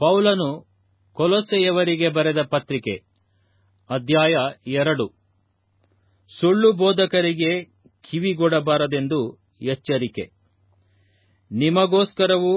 ಪೌಲನು ಕೊಲೊಸೆಯವರಿಗೆ ಬರೆದ ಪತ್ರಿಕೆ ಅಧ್ಯಾಯ ಎರಡು ಸುಳ್ಳು ಬೋಧಕರಿಗೆ ಕಿವಿಗೊಡಬಾರದೆಂದು ಎಚ್ಚರಿಕೆ ನಿಮಗೋಸ್ಕರವೂ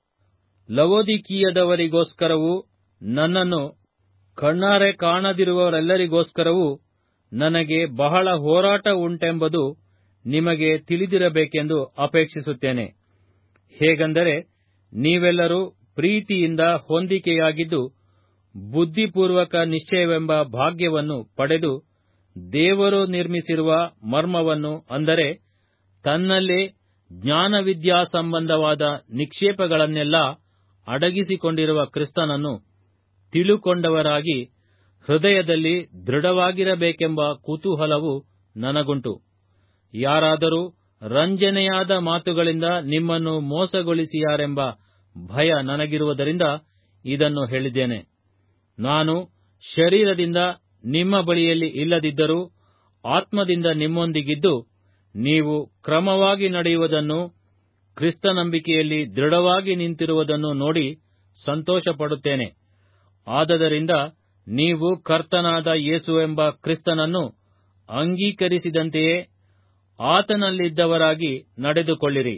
ಲವೋದಿಕೀಯದವರಿಗೋಸ್ಕರವೂ ನನ್ನನ್ನು ಕಣ್ಣಾರೆ ಕಾಣದಿರುವವರೆಲ್ಲರಿಗೋಸ್ಕರವೂ ನನಗೆ ಬಹಳ ಹೋರಾಟ ಉಂಟೆಂಬುದು ನಿಮಗೆ ತಿಳಿದಿರಬೇಕೆಂದು ಅಪೇಕ್ಷಿಸುತ್ತೇನೆ ಹೇಗೆಂದರೆ ನೀವೆಲ್ಲರೂ ಪ್ರೀತಿಯಿಂದ ಹೊಂದಿಕೆಯಾಗಿದ್ದು ಬುದ್ಧಿಪೂರ್ವಕ ನಿಶ್ಚಯವೆಂಬ ಭಾಗ್ಯವನ್ನು ಪಡೆದು ದೇವರು ನಿರ್ಮಿಸಿರುವ ಮರ್ಮವನ್ನು ಅಂದರೆ ತನ್ನಲ್ಲೇ ಜ್ಞಾನವಿದ್ಯಾ ಸಂಬಂಧವಾದ ನಿಕ್ಷೇಪಗಳನ್ನೆಲ್ಲಾ ಅಡಗಿಸಿಕೊಂಡಿರುವ ಕ್ರಿಸ್ತನನ್ನು ತಿಳುಕೊಂಡವರಾಗಿ ಹೃದಯದಲ್ಲಿ ದೃಢವಾಗಿರಬೇಕೆಂಬ ಕುತೂಹಲವು ನನಗುಂಟು ಯಾರಾದರೂ ರಂಜನೆಯಾದ ಮಾತುಗಳಿಂದ ನಿಮ್ಮನ್ನು ಮೋಸಗೊಳಿಸಿಯಾರೆಂಬ ಭಯ ನನಗಿರುವುದರಿಂದ ಇದನ್ನು ಹೇಳಿದ್ದೇನೆ ನಾನು ಶರೀರದಿಂದ ನಿಮ್ಮ ಬಳಿಯಲ್ಲಿ ಇಲ್ಲದಿದ್ದರೂ ಆತ್ಮದಿಂದ ನಿಮ್ಮೊಂದಿಗಿದ್ದು ನೀವು ಕ್ರಮವಾಗಿ ನಡೆಯುವುದನ್ನು ಕ್ರಿಸ್ತನಂಬಿಕೆಯಲ್ಲಿ ದೃಢವಾಗಿ ನಿಂತಿರುವುದನ್ನು ನೋಡಿ ಸಂತೋಷಪಡುತ್ತೇನೆ ಆದದರಿಂದ ನೀವು ಕರ್ತನಾದ ಯೇಸುವೆಂಬ ಕ್ರಿಸ್ತನನ್ನು ಅಂಗೀಕರಿಸಿದಂತೆಯೇ ಆತನಲ್ಲಿದ್ದವರಾಗಿ ನಡೆದುಕೊಳ್ಳಿರಿ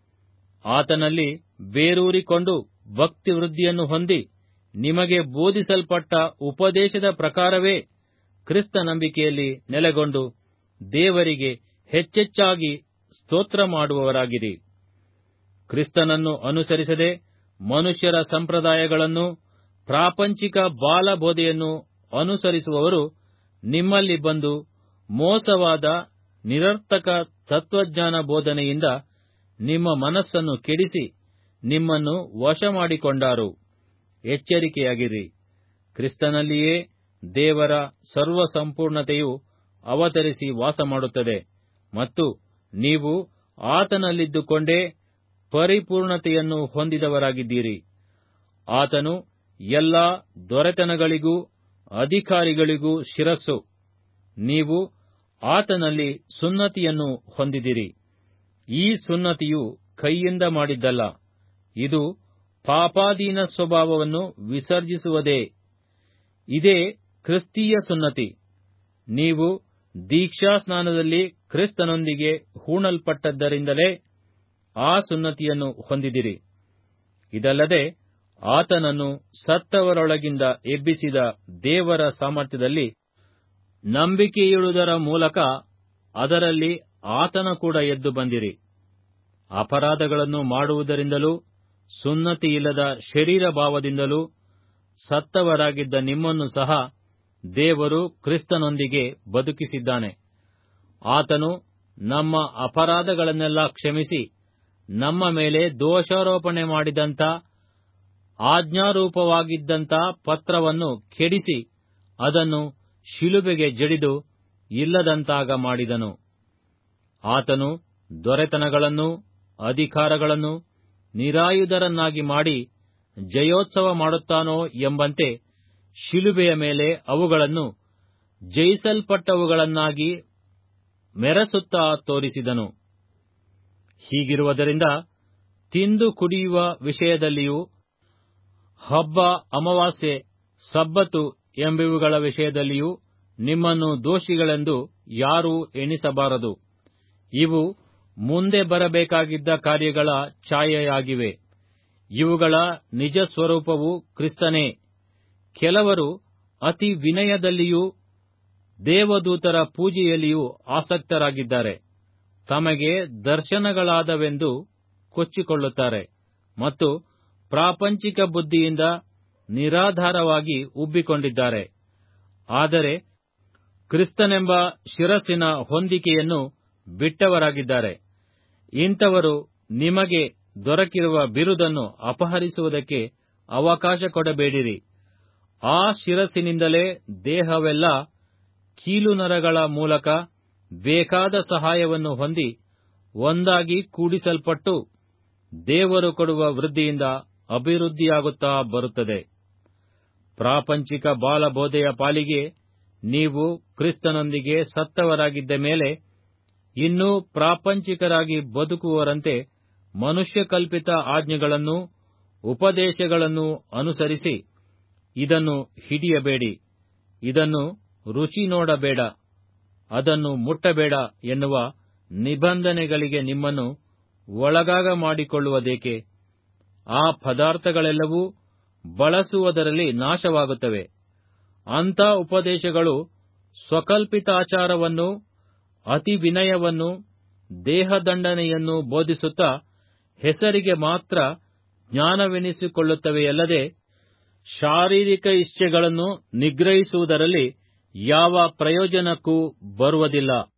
ಆತನಲ್ಲಿ ಬೇರೂರಿಕೊಂಡು ಭಕ್ತಿವೃದ್ಧಿಯನ್ನು ಹೊಂದಿ ನಿಮಗೆ ಬೋಧಿಸಲ್ಪಟ್ಟ ಉಪದೇಶದ ಪ್ರಕಾರವೇ ಕ್ರಿಸ್ತ ನಂಬಿಕೆಯಲ್ಲಿ ನೆಲೆಗೊಂಡು ದೇವರಿಗೆ ಹೆಚ್ಚೆಚ್ಚಾಗಿ ಸ್ತೋತ್ರ ಮಾಡುವವರಾಗಿರಿ ಕ್ರಿಸ್ತನನ್ನು ಅನುಸರಿಸದೆ ಮನುಷ್ಯರ ಸಂಪ್ರದಾಯಗಳನ್ನು ಪ್ರಾಪಂಚಿಕ ಬಾಲಬೋಧೆಯನ್ನು ಅನುಸರಿಸುವವರು ನಿಮ್ಮಲ್ಲಿ ಬಂದು ಮೋಸವಾದ ನಿರರ್ಥಕ ತತ್ವಜ್ಞಾನ ಬೋಧನೆಯಿಂದ ನಿಮ್ಮ ಮನಸ್ಸನ್ನು ಕೆಡಿಸಿ ನಿಮ್ಮನ್ನು ವಶ ಮಾಡಿಕೊಂಡಾರು ಎಚ್ಚರಿಕೆಯಾಗಿರಿ ಕ್ರಿಸ್ತನಲ್ಲಿಯೇ ದೇವರ ಸರ್ವ ಸಂಪೂರ್ಣತೆಯು ಅವತರಿಸಿ ವಾಸಮಾಡುತ್ತದೆ ಮತ್ತು ನೀವು ಆತನಲ್ಲಿದ್ದುಕೊಂಡೇ ಪರಿಪೂರ್ಣತೆಯನ್ನು ಹೊಂದಿದವರಾಗಿದ್ದೀರಿ ಆತನು ಎಲ್ಲಾ ದೊರೆತನಗಳಿಗೂ ಅಧಿಕಾರಿಗಳಿಗೂ ಶಿರಸ್ಸು ನೀವು ಆತನಲ್ಲಿ ಸುನ್ನತಿಯನ್ನು ಹೊಂದಿದಿರಿ ಈ ಸುನ್ನತಿಯು ಕೈಯಿಂದ ಮಾಡಿದ್ದಲ್ಲ ಇದು ಪಾಪಾಧೀನ ಸ್ವಭಾವವನ್ನು ವಿಸರ್ಜಿಸುವುದೇ ಇದೇ ಕ್ರಿಸ್ತೀಯ ಸುನ್ನತಿ ನೀವು ದೀಕ್ಷಾಸ್ನಾನದಲ್ಲಿ ಕ್ರಿಸ್ತನೊಂದಿಗೆ ಹೂಣಲ್ಪಟ್ಟದ್ದರಿಂದಲೇ ಆ ಸುನ್ನತಿಯನ್ನು ಹೊಂದಿದಿರಿ ಇದಲ್ಲದೆ ಆತನನ್ನು ಸತ್ತವರೊಳಗಿಂದ ಎಬ್ಬಿಸಿದ ದೇವರ ಸಾಮರ್ಥ್ಯದಲ್ಲಿ ನಂಬಿಕೆಯಿಡುವುದರ ಮೂಲಕ ಅದರಲ್ಲಿ ಆತನ ಕೂಡ ಎದ್ದು ಬಂದಿರಿ ಅಪರಾಧಗಳನ್ನು ಮಾಡುವುದರಿಂದಲೂ ಸುನ್ನತಿಯಿಲ್ಲದ ಶರೀರ ಭಾವದಿಂದಲೂ ಸತ್ತವರಾಗಿದ್ದ ನಿಮ್ಮನ್ನು ಸಹ ದೇವರು ಕ್ರಿಸ್ತನೊಂದಿಗೆ ಬದುಕಿಸಿದ್ದಾನೆ ಆತನು ನಮ್ಮ ಅಪರಾಧಗಳನ್ನೆಲ್ಲ ಕ್ಷಮಿಸಿ ನಮ್ಮ ಮೇಲೆ ದೋಷಾರೋಪಣೆ ಮಾಡಿದಂಥ ಆಜ್ಞಾರೂಪವಾಗಿದ್ದಂಥ ಪತ್ರವನ್ನು ಕೆಡಿಸಿ ಅದನ್ನು ಶಿಲುಬೆಗೆ ಜಡಿದು ಇಲ್ಲದಂತಾಗ ಮಾಡಿದನು ಆತನು ದೊರೆತನಗಳನ್ನು ಅಧಿಕಾರಗಳನ್ನು ನಿರಾಯುಧರನ್ನಾಗಿ ಮಾಡಿ ಜಯೋತ್ಸವ ಮಾಡುತ್ತಾನೋ ಎಂಬಂತೆ ಶಿಲುಬೆಯ ಮೇಲೆ ಅವುಗಳನ್ನು ಜಯಿಸಲ್ಪಟ್ಟವುಗಳನ್ನಾಗಿ ಮೆರೆಸುತ್ತಾ ತೋರಿಸಿದನು ಹೀಗಿರುವುದರಿಂದ ತಿಂದು ಕುಡಿಯುವ ವಿಷಯದಲ್ಲಿಯೂ ಹಬ್ಬ ಅಮಾವಾಸ್ಯೆ ಸಬ್ಬತ್ತು ಎಂಬಿವುಗಳ ವಿಷಯದಲ್ಲಿಯೂ ನಿಮ್ಮನ್ನು ದೋಷಿಗಳೆಂದು ಯಾರೂ ಎಣಿಸಬಾರದು ಇವು ಮುಂದೆ ಬರಬೇಕಾಗಿದ್ದ ಕಾರ್ಯಗಳ ಛಾಯೆಯಾಗಿವೆ ಇವುಗಳ ನಿಜ ಸ್ವರೂಪವು ಕ್ರಿಸ್ತನೇ ಕೆಲವರು ಅತಿ ವಿನಯದಲ್ಲಿಯೂ ದೇವದೂತರ ಪೂಜೆಯಲ್ಲಿಯೂ ಆಸಕ್ತರಾಗಿದ್ದಾರೆ ತಮಗೆ ದರ್ಶನಗಳಾದವೆಂದು ಕೊಚ್ಚಿಕೊಳ್ಳುತ್ತಾರೆ ಮತ್ತು ಪ್ರಾಪಂಚಿಕ ಬುದ್ಧಿಯಿಂದ ನಿರಾಧಾರವಾಗಿ ಉಬ್ಬಿಕೊಂಡಿದ್ದಾರೆ ಆದರೆ ಕ್ರಿಸ್ತನೆಂಬ ಶಿರಸ್ಸಿನ ಹೊಂದಿಕೆಯನ್ನು ಬಿಟ್ಟವರಾಗಿದ್ದಾರೆ ಇಂಥವರು ನಿಮಗೆ ದೊರಕಿರುವ ಬಿರುದನ್ನು ಅಪಹರಿಸುವುದಕ್ಕೆ ಅವಕಾಶ ಕೊಡಬೇಡಿರಿ ಆ ಶಿರಸ್ಸಿನಿಂದಲೇ ದೇಹವೆಲ್ಲ ಕೀಲುನರಗಳ ಮೂಲಕ ಬೇಕಾದ ಸಹಾಯವನ್ನು ಹೊಂದಿ ಒಂದಾಗಿ ಕೂಡಿಸಲ್ಪಟ್ಟು ದೇವರು ಕೊಡುವ ವೃದ್ಧಿಯಿಂದ ಅಭಿವೃದ್ಧಿಯಾಗುತ್ತಾ ಬರುತ್ತದೆ ಪ್ರಾಪಂಚಿಕ ಬಾಲಬೋಧೆಯ ಪಾಲಿಗೆ ನೀವು ಕ್ರಿಸ್ತನೊಂದಿಗೆ ಸತ್ತವರಾಗಿದ್ದ ಮೇಲೆ ಇನ್ನೂ ಪ್ರಾಪಂಚಿಕರಾಗಿ ಬದುಕುವವರಂತೆ ಮನುಷ್ಯ ಕಲ್ಪಿತ ಆಜ್ಞೆಗಳನ್ನು ಉಪದೇಶಗಳನ್ನು ಅನುಸರಿಸಿ ಇದನ್ನು ಹಿಡಿಯಬೇಡಿ ಇದನ್ನು ರುಚಿ ನೋಡಬೇಡ ಅದನ್ನು ಮುಟ್ಟಬೇಡ ಎನ್ನುವ ನಿಬಂಧನೆಗಳಿಗೆ ನಿಮ್ಮನ್ನು ಒಳಗಾಗ ಮಾಡಿಕೊಳ್ಳುವುದೇಕೆ ಆ ಪದಾರ್ಥಗಳೆಲ್ಲವೂ ಬಳಸುವುದರಲ್ಲಿ ನಾಶವಾಗುತ್ತವೆ ಅಂಥ ಉಪದೇಶಗಳು ಸ್ವಕಲ್ಪಿತಾಚಾರವನ್ನು ಅತಿ ವಿನಯವನ್ನು ದೇಹದಂಡನೆಯನ್ನು ಬೋಧಿಸುತ್ತಾ ಹೆಸರಿಗೆ ಮಾತ್ರ ಜ್ಞಾನವೆನಿಸಿಕೊಳ್ಳುತ್ತವೆಯಲ್ಲದೆ ಶಾರೀರಿಕ ಇಚ್ಛೆಗಳನ್ನು ನಿಗ್ರಹಿಸುವುದರಲ್ಲಿ ಯಾವ ಪ್ರಯೋಜನಕ್ಕೂ ಬರುವುದಿಲ್ಲ